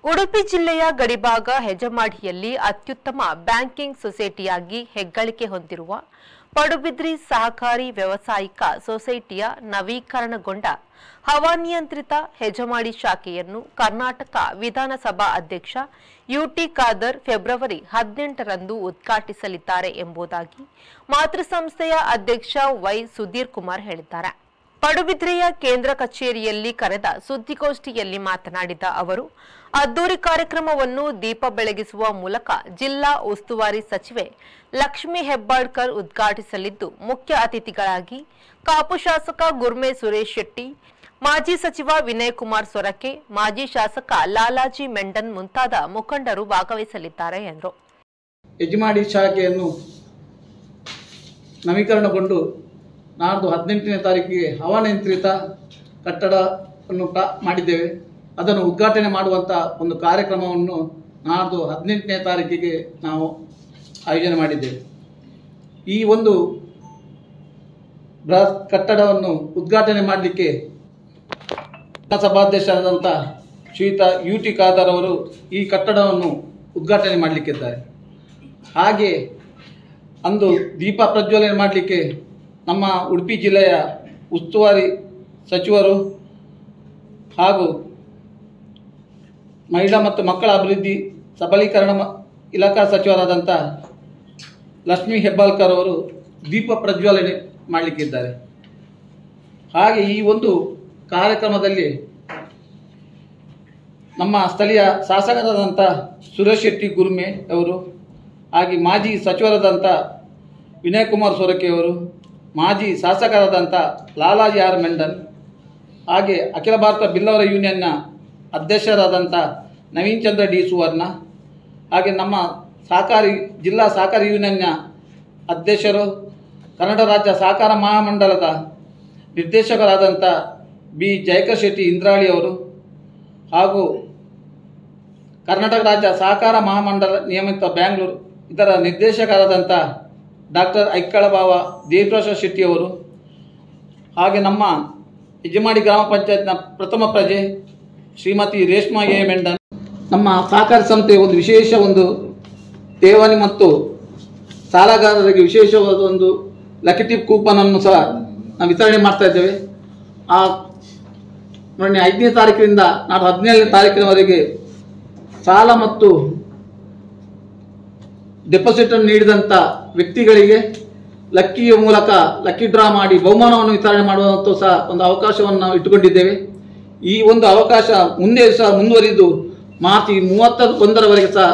ಉಡುಪಿ ಜಿಲ್ಲೆಯ ಗಡಿಭಾಗ ಹೆಜಮಾಡಿಯಲ್ಲಿ ಅತ್ಯುತ್ತಮ ಬ್ಯಾಂಕಿಂಗ್ ಸೊಸೈಟಿಯಾಗಿ ಹೆಗ್ಗಳಿಕೆ ಹೊಂದಿರುವ ಪಡುಬಿದ್ರಿ ಸಹಕಾರಿ ವ್ಯವಸಾಯಿಕ ಸೊಸೈಟಿಯ ನವೀಕರಣಗೊಂಡ ಹವಾನಿಯಂತ್ರಿತ ಹೆಜಮಾಡಿ ಶಾಖೆಯನ್ನು ಕರ್ನಾಟಕ ವಿಧಾನಸಭಾ ಅಧ್ಯಕ್ಷ ಯುಟಿ ಖಾದರ್ ಫೆಬ್ರವರಿ ಹದಿನೆಂಟರಂದು ಉದ್ಘಾಟಿಸಲಿದ್ದಾರೆ ಎಂಬುದಾಗಿ ಮಾತೃಸಂಸ್ಥೆಯ ಅಧ್ಯಕ್ಷ ವೈ ಸುಧೀರ್ ಕುಮಾರ್ ಹೇಳಿದ್ದಾರೆ ಪಡುಬಿದ್ರೆಯ ಕೇಂದ್ರ ಕಚೇರಿಯಲ್ಲಿ ಕರೆದ ಸುದ್ದಿಗೋಷ್ಠಿಯಲ್ಲಿ ಮಾತನಾಡಿದ ಅವರು ಅದ್ದೂರಿ ಕಾರ್ಯಕ್ರಮವನ್ನು ದೀಪ ಬೆಳಗಿಸುವ ಮೂಲಕ ಜಿಲ್ಲಾ ಉಸ್ತುವಾರಿ ಸಚಿವೆ ಲಕ್ಷ್ಮೀ ಹೆಬ್ಬಾಳ್ಕರ್ ಉದ್ಘಾಟಿಸಲಿದ್ದು ಮುಖ್ಯ ಅತಿಥಿಗಳಾಗಿ ಕಾಪು ಶಾಸಕ ಗುರ್ಮೆ ಸುರೇಶ್ ಶೆಟ್ಟಿ ಮಾಜಿ ಸಚಿವ ವಿನಯ್ ಕುಮಾರ್ ಸೊರಕೆ ಮಾಜಿ ಶಾಸಕ ಲಾಲಾಜಿ ಮೆಂಡನ್ ಮುಂತಾದ ಮುಖಂಡರು ಭಾಗವಹಿಸಲಿದ್ದಾರೆ ಎಂದರು ಯಜಮಾಡಿ ಶಾಖೆಯನ್ನು ನವೀಕರಣಗೊಂಡು ನಾಡ್ದು ಹದಿನೆಂಟನೇ ತಾರೀಕಿಗೆ ಹವಾನಿಯಂತ್ರಿತ ಕಟ್ಟಡವನ್ನು ಪ್ರಾ ಮಾಡಿದ್ದೇವೆ ಅದನ್ನು ಉದ್ಘಾಟನೆ ಮಾಡುವಂಥ ಒಂದು ಕಾರ್ಯಕ್ರಮವನ್ನು ನಾಡ್ದು ಹದಿನೆಂಟನೇ ತಾರೀಕಿಗೆ ನಾವು ಆಯೋಜನೆ ಮಾಡಿದ್ದೇವೆ ಈ ಒಂದು ಬೃಹತ್ ಕಟ್ಟಡವನ್ನು ಉದ್ಘಾಟನೆ ಮಾಡಲಿಕ್ಕೆ ಸಭಾಧ್ಯಕ್ಷರಾದಂಥ ಶ್ರೀಯುತ ಯು ಟಿ ಖಾದರ್ ಅವರು ಈ ಕಟ್ಟಡವನ್ನು ಉದ್ಘಾಟನೆ ಮಾಡಲಿಕ್ಕಿದ್ದಾರೆ ಹಾಗೆ ಅಂದು ದೀಪ ಪ್ರಜ್ವಲನೆ ಮಾಡಲಿಕ್ಕೆ ನಮ್ಮ ಉಡುಪಿ ಜಿಲ್ಲೆಯ ಉಸ್ತುವಾರಿ ಸಚಿವರು ಹಾಗೂ ಮಹಿಳಾ ಮತ್ತು ಮಕ್ಕಳ ಅಭಿವೃದ್ಧಿ ಸಬಲೀಕರಣ ಮ- ಇಲಾಖಾ ಸಚಿವರಾದಂಥ ಲಕ್ಷ್ಮೀ ಹೆಬ್ಬಾಳ್ಕರ್ ಅವರು ದೀಪ ಪ್ರಜ್ವಲನೆ ಮಾಡಲಿಕ್ಕಿದ್ದಾರೆ ಹಾಗೆ ಈ ಒಂದು ಕಾರ್ಯಕ್ರಮದಲ್ಲಿ ನಮ್ಮ ಸ್ಥಳೀಯ ಶಾಸಕರಾದಂಥ ಸುರೇಶ್ ಶೆಟ್ಟಿ ಗುರ್ಮೆ ಅವರು ಹಾಗೆ ಮಾಜಿ ಸಚಿವರಾದಂಥ ವಿನಯ್ ಕುಮಾರ್ ಸೊರಕೆ ಅವರು ಮಾಜಿ ಶಾಸಕರಾದಂಥ ಲಾಲಾಜಿ ಆರ್ ಮೆಂಡನ್ ಹಾಗೆ ಅಖಿಲ ಭಾರತ ಬಿಲ್ಲವರ ಯೂನಿಯನ್ನ ಅಧ್ಯಕ್ಷರಾದಂಥ ನವೀನ್ ಚಂದ್ರ ಡಿ ಸುವರ್ಣ ಹಾಗೆ ನಮ್ಮ ಸಹಕಾರಿ ಜಿಲ್ಲಾ ಸಹಕಾರಿ ಯೂನಿಯನ್ನ ಅಧ್ಯಕ್ಷರು ಕನ್ನಡ ರಾಜ್ಯ ಸಹಕಾರ ಮಹಾಮಂಡಲದ ನಿರ್ದೇಶಕರಾದಂಥ ಬಿ ಜಯಕರ್ ಶೆಟ್ಟಿ ಇಂದ್ರಾಳಿ ಅವರು ಹಾಗೂ ಕರ್ನಾಟಕ ರಾಜ್ಯ ಸಹಕಾರ ಮಹಾಮಂಡಲ ನಿಯಮಿತ ಬ್ಯಾಂಗ್ಳೂರು ಇದರ ನಿರ್ದೇಶಕರಾದಂಥ ಡಾಕ್ಟರ್ ಐಕ್ಕಳಬಾವ ದೇವಪ್ರಸಾದ್ ಶೆಟ್ಟಿಯವರು ಹಾಗೆ ನಮ್ಮ ಯಜಮಾಡಿ ಗ್ರಾಮ ಪಂಚಾಯತ್ನ ಪ್ರಥಮ ಪ್ರಜೆ ಶ್ರೀಮತಿ ರೇಷ್ಮಾ ಎ ಮೆಂಡನ್ ನಮ್ಮ ಸಹಕಾರಿ ಸಂಸ್ಥೆ ಒಂದು ವಿಶೇಷ ಒಂದು ಠೇವಣಿ ಮತ್ತು ಸಾಲಗಾರರಿಗೆ ವಿಶೇಷವಾದ ಒಂದು ಲಕಿಟಿವ್ ಕೂಪನ್ ಅನ್ನು ಸಹ ನಾವು ವಿತರಣೆ ಮಾಡ್ತಾ ಇದ್ದೇವೆ ಆ ಮೊನ್ನೆ ಐದನೇ ತಾರೀಕಿನಿಂದ ನಾಡು ಹದಿನೇಳನೇ ತಾರೀಕಿನವರೆಗೆ ಸಾಲ ಮತ್ತು ಡೆಪಾಸಿಟ್ ಅನ್ನು ನೀಡಿದಂಥ ವ್ಯಕ್ತಿಗಳಿಗೆ ಲಕ್ಕಿಯ ಮೂಲಕ ಲಕ್ಕಿ ಡ್ರಾ ಮಾಡಿ ಬಹುಮಾನವನ್ನು ವಿತರಣೆ ಮಾಡುವಂಥ ಸಹ ಒಂದು ಅವಕಾಶವನ್ನು ನಾವು ಇಟ್ಟುಕೊಂಡಿದ್ದೇವೆ ಈ ಒಂದು ಅವಕಾಶ ಮುಂದೆ ಸಹ ಮುಂದುವರಿದು ಮಾರ್ಚ್ ಮೂವತ್ತ ಒಂದರವರೆಗೆ ಸಹ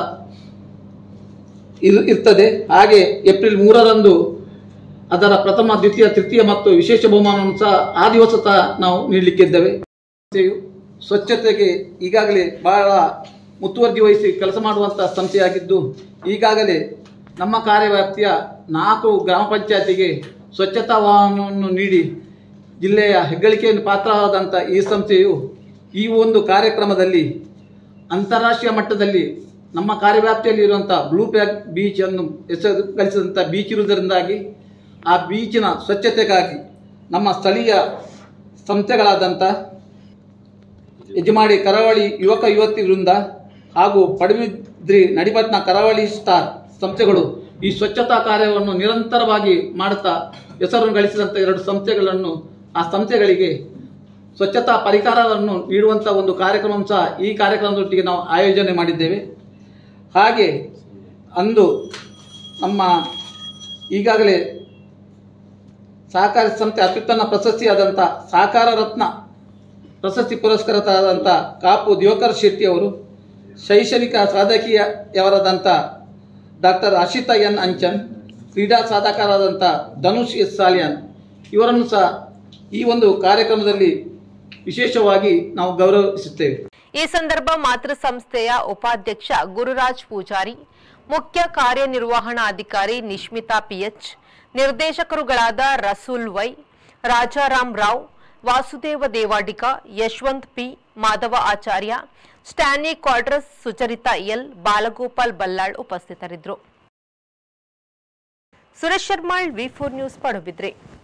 ಇರ್- ಇರ್ತದೆ ಹಾಗೆ ಏಪ್ರಿಲ್ ಮೂರರಂದು ಅದರ ಪ್ರಥಮ ದ್ವಿತೀಯ ತೃತೀಯ ಮತ್ತು ವಿಶೇಷ ಬಹುಮಾನವನ್ನು ಸಹ ಆ ದಿವಸ ಸಹ ನಾವು ನೀಡಲಿಕ್ಕಿದ್ದೇವೆ ಸಂಸ್ಥೆಯು ಸ್ವಚ್ಛತೆಗೆ ಈಗಾಗಲೇ ಬಹಳ ಮುತುವರ್ಜಿ ವಹಿಸಿ ಕೆಲಸ ಮಾಡುವಂಥ ಸಂಸ್ಥೆಯಾಗಿದ್ದು ಈಗಾಗಲೇ ನಮ್ಮ ಕಾರ್ಯವ್ಯಾಪ್ತಿಯ ನಾಲ್ಕು ಗ್ರಾಮ ಪಂಚಾಯತಿಗೆ ಸ್ವಚ್ಛತಾ ವಾಹನವನ್ನು ನೀಡಿ ಜಿಲ್ಲೆಯ ಹೆಗ್ಗಳಿಕೆಯನ್ನು ಪಾತ್ರವಾದಂಥ ಈ ಸಂಸ್ಥೆಯು ಈ ಒಂದು ಕಾರ್ಯಕ್ರಮದಲ್ಲಿ ಅಂತಾರಾಷ್ಟ್ರೀಯ ಮಟ್ಟದಲ್ಲಿ ನಮ್ಮ ಕಾರ್ಯವ್ಯಾಪ್ತಿಯಲ್ಲಿ ಇರುವಂಥ ಬ್ಲೂ ಪ್ಯಾಕ್ ಬೀಚ್ ಅನ್ನು ಹೆಸರು ಗಳಿಸಿದಂಥ ಬೀಚ್ ಇರುವುದರಿಂದಾಗಿ ಆ ಬೀಚಿನ ಸ್ವಚ್ಛತೆಗಾಗಿ ನಮ್ಮ ಸ್ಥಳೀಯ ಸಂಸ್ಥೆಗಳಾದಂಥ ಯಜಮಾಡಿ ಕರಾವಳಿ ಯುವಕ ಯುವತಿ ವೃಂದ ಹಾಗೂ ಪಡುಬಿದ್ರಿ ನಡಿಪತ್ನ ಕರಾವಳಿ ಸ್ಟಾರ್ ಸಂಸ್ಥೆಗಳು ಈ ಸ್ವಚ್ಛತಾ ಕಾರ್ಯವನ್ನು ನಿರಂತರವಾಗಿ ಮಾಡುತ್ತಾ ಹೆಸರನ್ನು ಗಳಿಸಿದಂಥ ಎರಡು ಸಂಸ್ಥೆಗಳನ್ನು ಆ ಸಂಸ್ಥೆಗಳಿಗೆ ಸ್ವಚ್ಛತಾ ಪರಿಹಾರವನ್ನು ನೀಡುವಂಥ ಒಂದು ಕಾರ್ಯಕ್ರಮ ಸಹ ಈ ಕಾರ್ಯಕ್ರಮದೊಟ್ಟಿಗೆ ನಾವು ಆಯೋಜನೆ ಮಾಡಿದ್ದೇವೆ ಹಾಗೆ ಅಂದು ನಮ್ಮ ಈಗಾಗಲೇ ಸಹಕಾರಿ ಸಂಸ್ಥೆ ಅತ್ಯುತ್ತಮ ಪ್ರಶಸ್ತಿಯಾದಂಥ ಸಹಕಾರ ರತ್ನ ಪ್ರಶಸ್ತಿ ಪುರಸ್ಕೃತರಾದಂಥ ಕಾಪು ದಿವಾಕರ್ ಶೆಟ್ಟಿ ಅವರು ಶೈಕ್ಷಣಿಕ ಸಾಧಕಿಯವರಾದಂಥ ಡಾಕ್ಟರ್ ಅಶಿತಾ ಎನ್ ಅಂಚನ್ ಕ್ರೀಡಾ ಸಾಧಕರಾದಂಥ ಧನುಷ್ ಎಸ್ ಸಾಲಿಯಾನ್ ಇವರನ್ನು ಸಹ ಈ ಒಂದು ಕಾರ್ಯಕ್ರಮದಲ್ಲಿ ವಿಶೇಷವಾಗಿ ನಾವು ಗೌರವಿಸುತ್ತೇವೆ ಈ ಸಂದರ್ಭ ಮಾತೃ ಸಂಸ್ಥೆಯ ಉಪಾಧ್ಯಕ್ಷ ಗುರುರಾಜ್ ಪೂಜಾರಿ ಮುಖ್ಯ ಕಾರ್ಯನಿರ್ವಹಣಾಧಿಕಾರಿ ನಿಶ್ಮಿತಾ ಪಿಎಚ್ ನಿರ್ದೇಶಕರುಗಳಾದ Rasool Y Rajaram Rao Vasudeva Devadiga Yashwanth P Madhava Acharya Stany Quadros Sucharita L Balagopal Ballal ಉಪಸ್ಥಿತರಿದ್ದರು Suresh Sharmal V four News Padubidri